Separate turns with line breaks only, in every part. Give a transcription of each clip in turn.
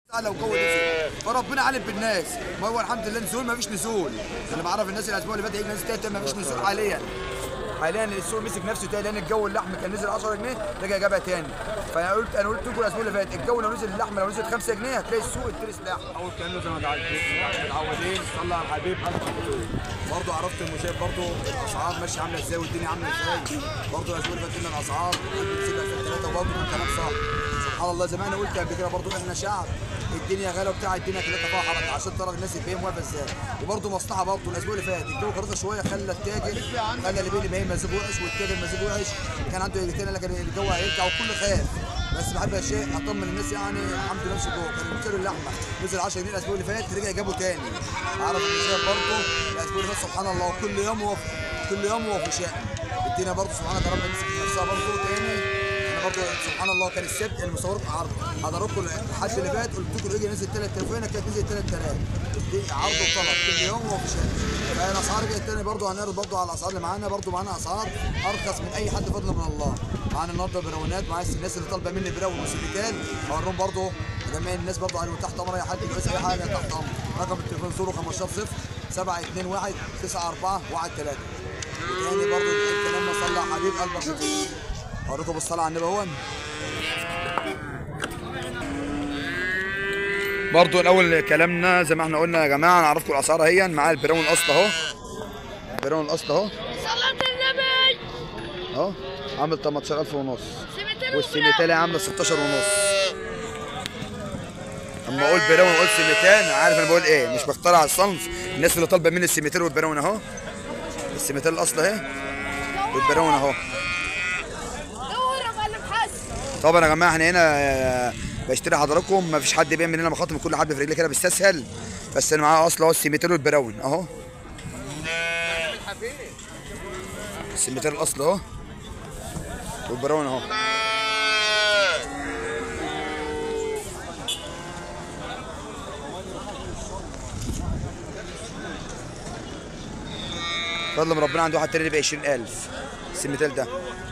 لو جو نزل فربنا عالم بالناس ما هو الحمد لله نزول ما فيش نزول انا بعرف الناس الاسبوع اللي فات هيجي ناس تاني ما فيش نزول حاليا حاليا السوق مسك نفسه تاني لان الجو اللحم كان نزل 10 جنيه رجع جابها تاني فانا قلت انا قلت لكم الاسبوع اللي فات الجو لو نزل اللحمه لو نزل 5 جنيه هتلاقي السوق اترس لحم اول كانه زي ما متعودين صلى على الحبيب برضه عرفت المشاهد برضه الاسعار ماشيه عامله ازاي والدنيا عامله ازاي برضه الاسبوع اللي فات قلنا الاسعار بتسيبها في الثلاثه وبرضه كان كلام صح سبحان الله زي ما انا قلت قبل كده برضه احنا شعب الدنيا غلا وبتاع الدنيا كلها فيها حركه عشان ترى الناس البهيم واقفه ازاي وبرضه مصلحه برضه الاسبوع اللي فات الجو كان رطب شويه خلى التاجر خلى اللي بين البهيم مزاجه وحش والتاجر مزاجه وحش كان عنده يجتين لك الجو هيرجع والكل خاف بس بحب اشياء اطمن الناس يعني الحمد لله مش جوه كان سعر اللحمه نزل 10 جنيه الاسبوع اللي فات رجع جابه تاني اعرف المشاهد برضه الاسبوع اللي فات سبحان الله كل يوم هو كل يوم هو في شأن الدنيا برضه سبحان الله ربنا يمسك نفسها برضه تاني انا برضه سبحان الله كان السبت المصور عرض حضراتكم الحد اللي فات قلت لكم الاجي نزل 3000 هنا كانت نزلت 3000 دي عرض وطلب كل يوم هو في شأن فالاسعار رجعت تاني برضه هنعرض برضه على الاسعار اللي معانا برضه معانا اسعار ارخص من اي حد فضلا من الله معانا النهارده براونات معايا الناس اللي طالبه مني براون وسيليكال هوريهم برضه جميع الناس برضه على تحت امر اي حد يعوز اي حاجه تحت امر رقم التليفون صوره 15 0 721 94 13 تاني برضه الكلام صلى على حبيب قلبك اوريكم بالصلاه على النبي اهون برضه الاول كلامنا زي ما احنا قلنا يا جماعه نعرفكم الاسعار اهي معايا البراون الاصل اهو البراون الاصل اهو
صلاة النبي
اهو عامل 18000 ونص
سمعت
والسيميتالي عامله 16 ونص اما اقول براون واقول سيميتال عارف انا بقول ايه مش بخترع الصنف الناس اللي طالبه مني السيميتال والبراون اهو السيميتال الاصل اهي والبراون اهو
دور يا معلم حسن
طبعا يا جماعه احنا هنا آه، بشتري حضراتكم ما فيش حد بيعمل لنا مخاطر كل حد في رجليه كده بيستسهل بس انا معايا اصل اهو السيميتال والبراون اهو السيميتال الاصل اهو والبراون اهو فضل من ربنا عنده واحد تاني ب 20000 السيميتال ده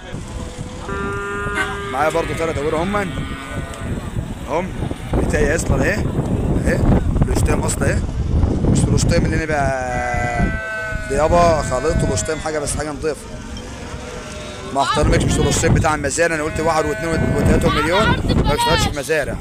معايا برضو ثلاث اوره هم هم بتاعي اصلا اهي اهي الاشتام اصلا اهي مش الاشتام اللي انا بقى دي يابا خلطته الاشتام حاجه بس حاجه نضيفه ما احترمكش مش الاشتام بتاع المزارع انا قلت واحد واثنين وثلاثة مليون ما بشتغلش في مزارع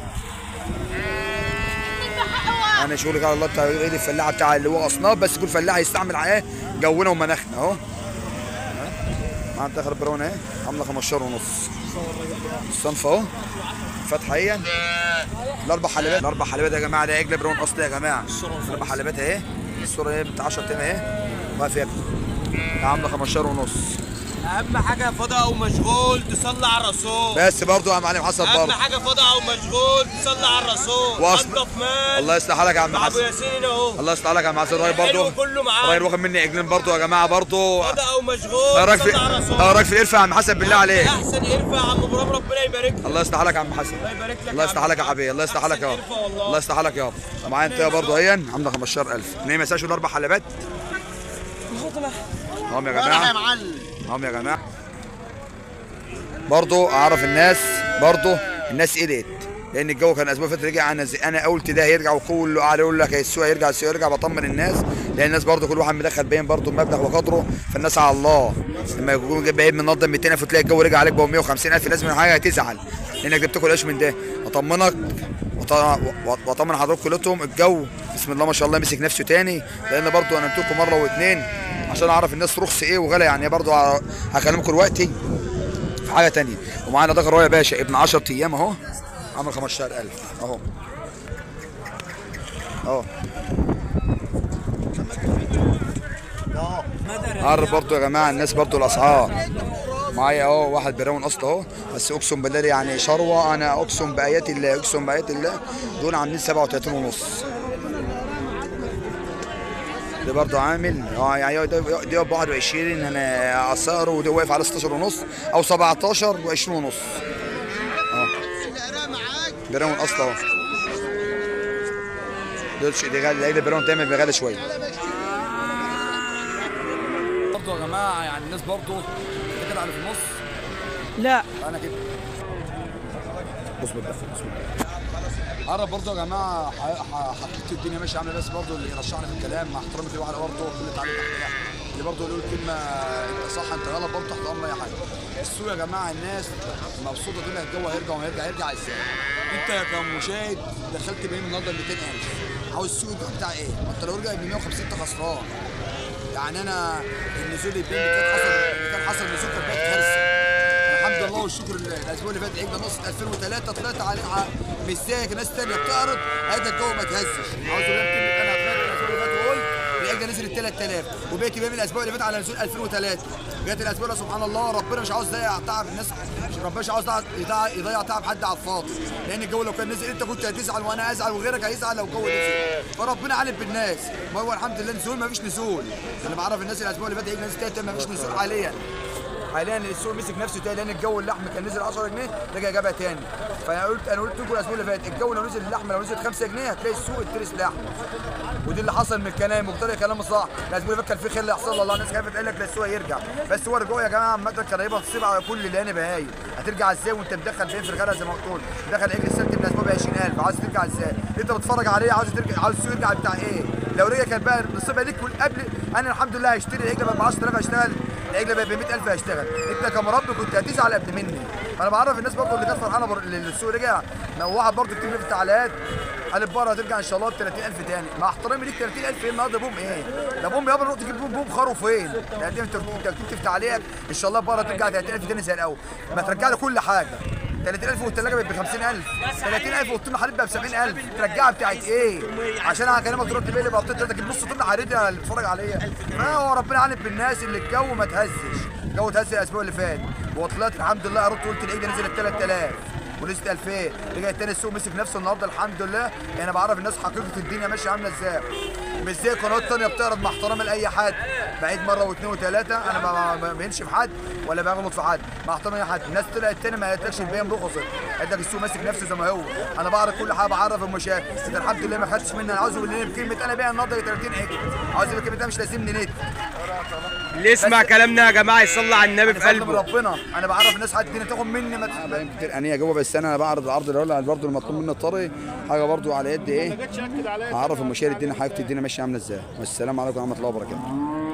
انا شغلك على الله بتاع ايه الفلاحه بتاع اللي هو اصناف بس كل فلاح يستعمل عليه جونا ومناخنا اهو مع الدخل براون اهي عامله 15 ونص الصنف اهو فاتحه اهي الاربع حلبات الاربع حلبات يا جماعه ده عجل براون اصلي يا جماعه الاربع حلبات اهي الصوره اهي بتاع 10 ايام اهي واقف ياكل ده عامله 15 ونص
اهم حاجه فاضي او مشغول تصلي على الرسول
بس برضو يا معلم حسن
اهم
برضه
حاجه فاضي او مشغول تصلي على الرسول
واصل.
انضف مال
الله يصلح حالك يا عم
مع ابو
حسن
ياسين اهو
الله يصلح حالك يا عم حسن راجل
حلو
برضه
كله معاه
راجل واخد مني عجلين برضه يا جماعه برضه
فاضي او مشغول
اراك في
تصلي على الرسول
اراك في القرفه يا عم حسن بالله عليك
احسن ارفع يا عم ابراهيم ربنا يبارك لك
الله يصلح حالك يا عم حسن
الله يبارك لك
الله يصلح حالك يا حبيبي الله يصلح حالك يابا
أحسن إرفع والله.
الله يصلح حالك يابا معايا انت برضه اهي عامله 15000 نايم مساش الاربع حلبات اهم يا جماعه اهم يا جماعه برضه اعرف الناس برضه الناس قلقت لان الجو كان الاسبوع اللي فات رجع انا زي انا قلت ده هيرجع وكله قاعد يقول لك السوق هيرجع السوق يرجع بطمن الناس لان الناس برضه كل واحد مدخل باين برضه المبلغ وقدره فالناس على الله لما يكون جايب باين منظم 200000 وتلاقي الجو رجع عليك ب 150000 لازم حاجه هتزعل لانك جبت كل قش من ده اطمنك وط- واطمن حضرتك كلكم الجو بسم الله ما شاء الله مسك نفسه تاني لان برضه انا قلت لكم مره واثنين عشان اعرف الناس رخص ايه وغلا يعني برضه ه- هكلمكم دلوقتي في حاجه تانية ومعانا ده غرايه باشا ابن 10 ايام اهو عامل 15000 اهو اهو عارف برضه يا جماعه الناس برضه الاسعار معايا اهو واحد براون اصل اهو بس اقسم بالله يعني شروه انا اقسم بايات الله اقسم بايات الله دول عاملين 37 ونص ده برضه عامل اه يعني ده ده ب 21 انا اسعاره وده واقف على 16 ونص او 17 و20 ونص اه براون اصل اهو دول شيء ده غالي ده براون دايما بيغلي شويه برضه يا جماعه يعني الناس برضه كده على في النص
لا
انا كده بص بالدفع بص بالدفع عرب برضه يا جماعه ح- ح- حقيقه الدنيا ماشيه عامله بس برضه اللي يرشحنا في الكلام مع احترامي كل واحد برضه كل تعليق تحتها اللي برضه يقول كلمه انت صح انت غلط برضه تحت امر اي حاجه السوق يا جماعه الناس مبسوطه دول الجو هيرجع وهيرجع هيرجع ازاي انت كمشاهد دخلت بين النهارده 200000 عاوز السوق يبقى بتاع ايه؟ ما انت لو رجع ب 150 انت خسران يعني انا النزول اللي كان حصل اللي كان حصل نزول كان بقت كارثه الحمد لله والشكر لله الاسبوع اللي فات عيدنا نص 2003 طلعت عليها مش زيك ناس تانية بتعرض هذا الجو ما تهزش عاوز اقول لك كلمه انا طلعت الاسبوع اللي فات وقلت العجله نزلت 3000 وبقيت بيعمل الاسبوع اللي فات على نزول 2003 جت الاسبوع ده سبحان الله ربنا مش عاوز يضيع تعب الناس ربنا مش عاوز يضيع- يضيع يضيع تعب حد على الفاضي لان الجو لو كان نزل انت كنت هتزعل وانا ازعل وغيرك هيزعل لو الجو نزل فربنا عالم بالناس ما هو الحمد لله نزول ما فيش نزول انا بعرف الناس الاسبوع اللي فات عيد ناس تانية ما فيش نزول حاليا حاليا السوق مسك نفسه تاني لان الجو اللحم كان نزل 10 جنيه رجع جابها تاني فانا قلت انا قلت لكم الاسبوع اللي فات الجو لو نزل اللحم لو نزل 5 جنيه هتلاقي السوق اترس لحم ودي اللي حصل من الكلام مقتنع كلامه صح الاسبوع اللي فات كان في خل يحصل الله الناس خايفه تقول لك لا السوق يرجع بس هو رجوع يا جماعه عامه كان هيبقى تصيب على كل اللي انا بهايم هترجع ازاي وانت مدخل فين في الغلا زي ما قلت مدخل عجل السبت من الاسبوع ب 20000 عاوز ترجع ازاي انت بتتفرج عليه عاوز ترجع عاوز السوق يرجع بتاع ايه لو رجع كان بقى نصيبها ليك قبل انا الحمد لله هشتري العجله ب 10000 هشتغل العجله بقى ب 100000 هشتغل انت كمربي كنت هتزعل قبل مني فانا بعرف الناس برضه اللي كانت فرحانه بر- اللي السوق رجع لو واحد برضه كتير في التعليقات قال البقره هترجع ان شاء الله ب 30000 تاني مع احترامي ليك 30000 ايه النهارده بوم ايه؟ ده بوم يابا نروح تجيب بوم بوم خرو فين؟ يعني انت انت كتبت في تعليقك ان شاء الله البقره ترجع 30000 تاني زي الاول ما ترجع لي كل حاجه 30000 والثلاجه بقت ب 50000 30000 والطن حليب بقى ب 70000 ترجعها بتاعت ايه؟ عشان انا هكلمك تروح تبيع لي بطيخ تجيب نص طن حرير اللي بيتفرج عليا ما هو ربنا عالم بالناس اللي الجو ما تهزش الجو تهز الاسبوع اللي فات وطلعت الحمد لله قررت قلت العيد نزلت 3000 ونزلت 2000 رجع تاني السوق مسك نفسه النهارده الحمد لله انا بعرف الناس حقيقه الدنيا ماشيه عامله ازاي مش زي قنوات تانية بتعرض مع احترامي لاي حد بعيد مره واثنين وثلاثه انا ما- ما ما بهنش في حد ولا بغلط في حد مع احترامي لاي حد الناس طلعت تاني ما قالتلكش البيان رخصت قالت لك السوق ماسك نفسه زي ما هو انا بعرف كل حاجه بعرف المشاهد انت الحمد لله ما خدتش مني انا عاوز اقول لي بكلمه انا بيع النهارده 30 عجل عاوز اقول كلمه ده مش لازمني نت
اللي يسمع كلامنا يا جماعه يصلي على النبي في
انا بكلم
قلبه
ربنا انا بعرف الناس حد الدنيا تاخد مني ما باين كتير انيه جوه بس انا بعرض العرض الاول برضه المطلوب مني الطري حاجه برضه على يد ايه هعرف المشاهد الدنيا حاجه الدنيا ماشيه عامله ازاي والسلام عليكم ورحمه الله وبركاته